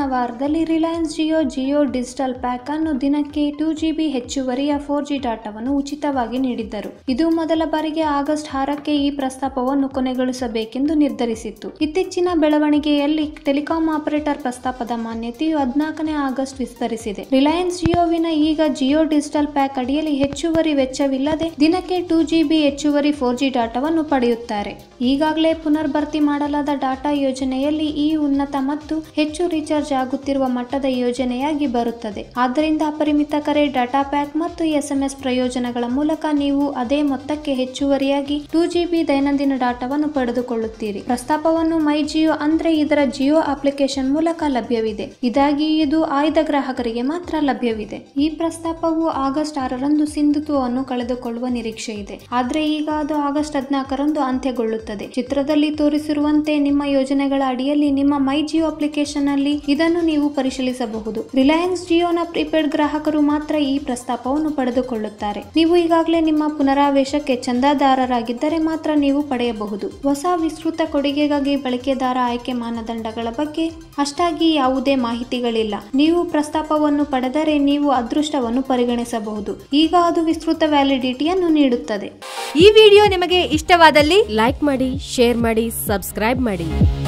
ವಾರದಲ್ಲಿ Reliance Jio Jio digital pack ಅನ್ನು ದಿನಕ್ಕೆ ಟೂ ಜಿಬಿ ಹೆಚ್ಚುವರಿಯ ಫೋರ್ ಜಿ ಡಾಟಾವನ್ನು ಉಚಿತವಾಗಿ ನೀಡಿದ್ದರು ಇದು ಮೊದಲ ಬಾರಿಗೆ ಆಗಸ್ಟ್ ಆರಕ್ಕೆ ಈ ಪ್ರಸ್ತಾಪವನ್ನು ಕೊನೆಗೊಳಿಸಬೇಕೆಂದು ನಿರ್ಧರಿಸಿತ್ತು ಇತ್ತೀಚಿನ ಬೆಳವಣಿಗೆಯಲ್ಲಿ ಟೆಲಿಕಾಂ ಆಪರೇಟರ್ ಪ್ರಸ್ತಾಪದ ಮಾನ್ಯತೆಯು ಹದಿನಾಲ್ಕನೇ ಆಗಸ್ಟ್ ವಿಸ್ತರಿಸಿದೆ ರಿಲಯನ್ಸ್ ಜಿಯೋವಿನ ಈಗ ಜಿಯೋ ಡಿಜಿಟಲ್ ಪ್ಯಾಕ್ ಅಡಿಯಲ್ಲಿ ಹೆಚ್ಚುವರಿ ವೆಚ್ಚವಿಲ್ಲದೆ ದಿನಕ್ಕೆ ಟೂ ಜಿಬಿ ಹೆಚ್ಚುವರಿ ಫೋರ್ ಜಿ ಡಾಟಾವನ್ನು ಪಡೆಯುತ್ತಾರೆ ಈಗಾಗಲೇ ಪುನರ್ಭರ್ತಿ ಮಾಡಲಾದ ಡಾಟಾ ಯೋಜನೆಯಲ್ಲಿ ಈ ಉನ್ನತ ಮತ್ತು ಹೆಚ್ಚು ರೀಚಾರ್ಜ್ ಆಗುತ್ತಿರುವ ಮಟ್ಟದ ಯೋಜನೆಯಾಗಿ ಬರುತ್ತದೆ ಆದ್ದರಿಂದ ಅಪರಿಮಿತ ಕರೆ ಡಾಟಾ ಪ್ಯಾಕ್ ಮತ್ತು ಎಸ್ಎಂಎಸ್ ಪ್ರಯೋಜನಗಳ ಮೂಲಕ ನೀವು ಅದೇ ಮೊತ್ತಕ್ಕೆ ಹೆಚ್ಚುವರಿಯಾಗಿ ಟೂ ಜಿಬಿ ದೈನಂದಿನ ಡಾಟಾವನ್ನು ಪಡೆದುಕೊಳ್ಳುತ್ತೀರಿ ಪ್ರಸ್ತಾಪವನ್ನು ಮೈ ಜಿಯೋ ಅಂದ್ರೆ ಇದರ ಜಿಯೋ ಅಪ್ಲಿಕೇಶನ್ ಮೂಲಕ ಲಭ್ಯವಿದೆ ಇದಾಗಿ ಇದು ಆಯ್ದ ಗ್ರಾಹಕರಿಗೆ ಮಾತ್ರ ಲಭ್ಯವಿದೆ ಈ ಪ್ರಸ್ತಾಪವು ಆಗಸ್ಟ್ ಆರರಂದು ಸಿಂಧುತ್ವವನ್ನು ಕಳೆದುಕೊಳ್ಳುವ ನಿರೀಕ್ಷೆ ಇದೆ ಆದ್ರೆ ಈಗ ಅದು ಆಗಸ್ಟ್ ಹದಿನಾಲ್ಕರಂದು ಅಂತ್ಯಗೊಳ್ಳುತ್ತದೆ ಚಿತ್ರದಲ್ಲಿ ತೋರಿಸಿರುವಂತೆ ನಿಮ್ಮ ಯೋಜನೆಗಳ ಅಡಿಯಲ್ಲಿ ನಿಮ್ಮ ಮೈ ಜಿಯೋ ಅಪ್ಲಿಕೇಶನ್ ನಲ್ಲಿ ಇದನ್ನು ನೀವು ಪರಿಶೀಲಿಸಬಹುದು ರಿಲಯನ್ಸ್ ಜಿಯೋನ ಪ್ರೀಪೇಡ್ ಗ್ರಾಹಕರು ಮಾತ್ರ ಈ ಪ್ರಸ್ತಾಪವನ್ನು ಪಡೆದುಕೊಳ್ಳುತ್ತಾರೆ ನೀವು ಈಗಾಗಲೇ ನಿಮ್ಮ ಪುನರಾವೇಶಕ್ಕೆ ಚಂದಾದಾರರಾಗಿದ್ದರೆ ಮಾತ್ರ ನೀವು ಪಡೆಯಬಹುದು ಹೊಸ ವಿಸ್ತೃತ ಕೊಡುಗೆಗಾಗಿ ಬಳಕೆದಾರ ಆಯ್ಕೆ ಮಾನದಂಡಗಳ ಬಗ್ಗೆ ಅಷ್ಟಾಗಿ ಯಾವುದೇ ಮಾಹಿತಿಗಳಿಲ್ಲ ನೀವು ಪ್ರಸ್ತಾಪವನ್ನು ಪಡೆದರೆ ನೀವು ಅದೃಷ್ಟವನ್ನು ಪರಿಗಣಿಸಬಹುದು ಈಗ ಅದು ವಿಸ್ತೃತ ವ್ಯಾಲಿಡಿಟಿಯನ್ನು ನೀಡುತ್ತದೆ ಈ ವಿಡಿಯೋ ನಿಮಗೆ ಇಷ್ಟವಾದಲ್ಲಿ ಲೈಕ್ ಮಾಡಿ ಶೇರ್ ಮಾಡಿ ಸಬ್ಸ್ಕ್ರೈಬ್ ಮಾಡಿ